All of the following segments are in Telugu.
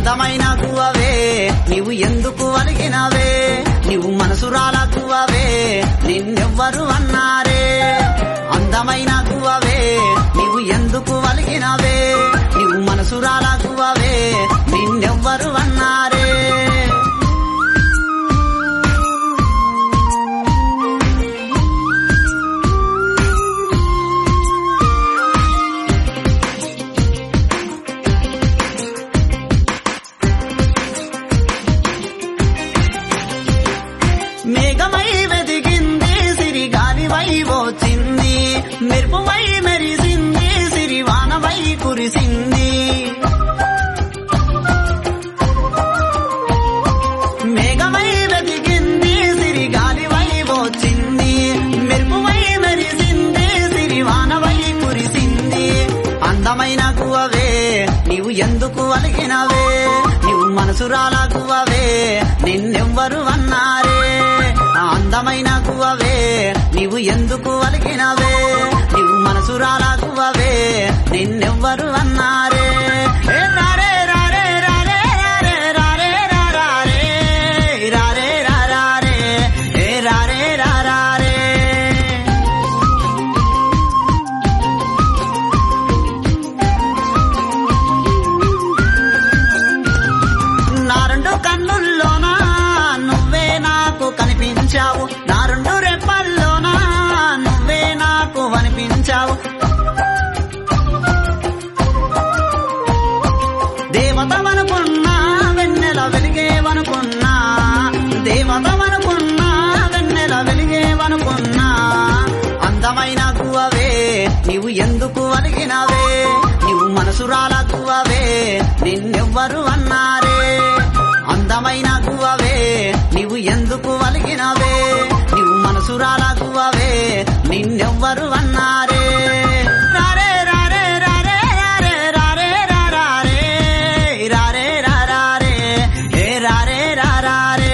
అందమైన గువ్వవే నీవు ఎందుకు అలిగినవే నీవు మనసురాల గువ్వవే నిన్నెవ్వరు అన్నారే అందమైన గువ్వవే నీవు ఎందుకు అలిగినవే నీవు మనసురాల గువ్వవే నిన్నెవ్వరు అన్నారే మేఘమై వెదిగింది సిరి గాలివై వచ్చింది మెరుపువై మెరిసింది సిరి వానవై కురిసింది మేఘమై వెదిగింది సిరి గాలివై వచ్చింది మెరుపువై మెరిసింది సిరి వానవై కురిసింది అందమైన గువ్వవే నీవు ఎందుకు అలిగినవే నీవు మనసురాల గువ్వవే నిన్నెవ్వరు అన్నారే ఆ అందమైన గువ్వవే నీవు ఎందుకు అలిగినవే నీవు మనసురాల గువ్వవే నిన్నెవ్వరు అన్నారే ఏ రారే రారే రారే రారే రారే రారే రారే రారే ఏ రారే రారే నా రెండు కన్నుల్లోనా నువ్వే నాకు కనిపించావు నా రెండు రెప్పల్లోనా నువ్వే నాకు అనిపించావు దేవతవనుకున్నా వెన్నెల వెలిగేవనుకున్నా దేవతవనుకున్నా వెన్నెల వెలిగేవనుకున్నా అందమైన గువ్వవే నీవు ఎందుకు అలిగినవే నీవు మనసురాల గువ్వవే నిన్నెవ్వరు అన్నారే అందమైన గువ్వవే నీవు ఎందుకు అలిగినవే నీవు మనసురాల గువ్వవే నిన్నెవ్వరు అన్నారే రారే రారే రారే రారే రారే రారే రారే రారే ఏ రారే రారే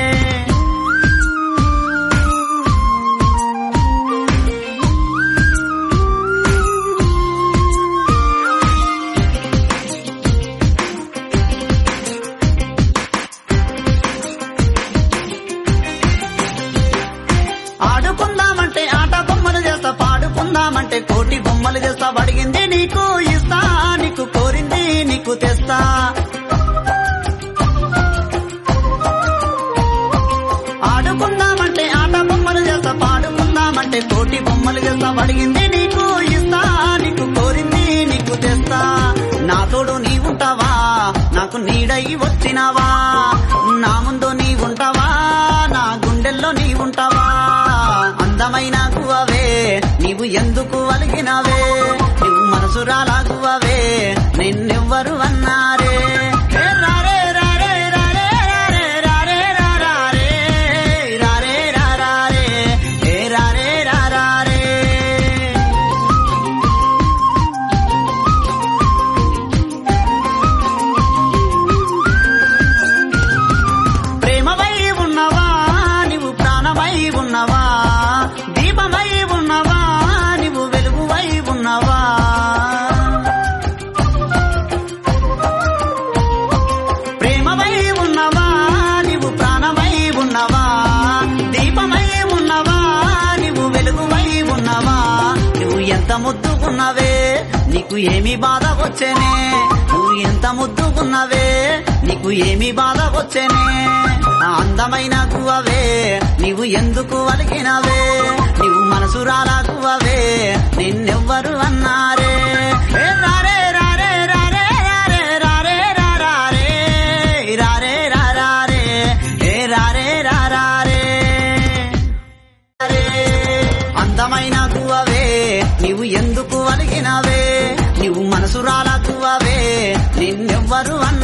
ఆడుకుందామంటే ఆట బొమ్మలు చేస్తా పాడుకుందామంటే కోటి బొమ్మలు చేస్తా అడిగింది నీకు ఇస్తా నీకు కోరింది నీకు తెస్తా ఆడుకుందామంటే ఆట బొమ్మలు చేస్తా పాడుకుందామంటే కోటి బొమ్మలు చేస్తా అడిగింది నీకు ఇస్తా నీకు కోరింది నీకు తెస్తా నా తోడు నీ ఉంటావా నాకు నీడై వచ్చినావా నా ముందు నీ ఉంటావా నా గుండెల్లో నీ ఉంటావా అందమైన గువ్వవే నీవు ఎందుకు అలిగినవే నువ్వు మనసురాలా గువ్వవే నిన్నెవ్వరు అన్నారే ఏ రారే రారే రారే రారే రారే రారే రారే రారే ఏ రారే రారే ప్రేమవై ఉన్నవా నీవు ప్రాణమై ఉన్నవా దీపమై ఉన్నవా నీవు వెలుగువై ఉన్నవా ప్రేమవై ఉన్నవా నీవు ప్రాణమై ఉన్నవా దీపమై ఉన్నవా నీవు వెలుగువై ఉన్నవా నువ్వు ఎంత ముద్దుకున్నవే నీకు ఏమి బాధ వచ్చేనే నువ్వు ఎంత ముద్దుకున్నవే నీకు ఏమి బాధ వచ్చేనే ఆ అందమైన గువ్వవే నీవు ఎందుకు అలిగినవే నీవు మనసురాలా గువ్వవే నిన్నెవ్వరు అన్నారే ఏ రారే రారే రారే రారే రారే రారే రారే రారే ఏ రారే రారే అందమైన గువ్వవే నీవు ఎందుకు అలిగినవే నీవు మనసురాల గువ్వవే నిన్నెవ్వరు అన్న